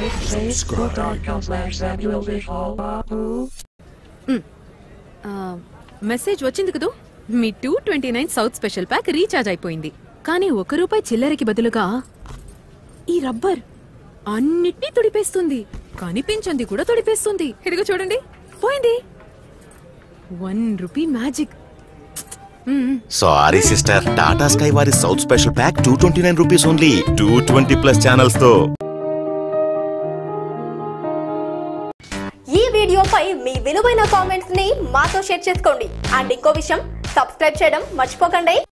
like, facebook.com slash Samuel Vishal Babu. Message వచ్చింది కదూ మీ two twenty nine south special pack recharge అయిపోయింది కానీ ఒక రూపాయి చిల్లరకి బదులుగా ఈ రబ్బర్ అన్నిటినీ తుడిపేస్తుంది కనిపించింది కూడా తుడిపేస్తుంది ఇదిగో చూడండి పోయింది one rupee magic sorry sister Tata Sky వారి south special pack two twenty nine rupees only two twenty plus ఛానల్స్ తో ఈ వీడియోపై మీ విలువైన కామెంట్స్ ని మాతో షేర్ చేసుకోండి అండ్ ఇంకో విషయం సబ్స్క్రైబ్ చేయడం మర్చిపోకండి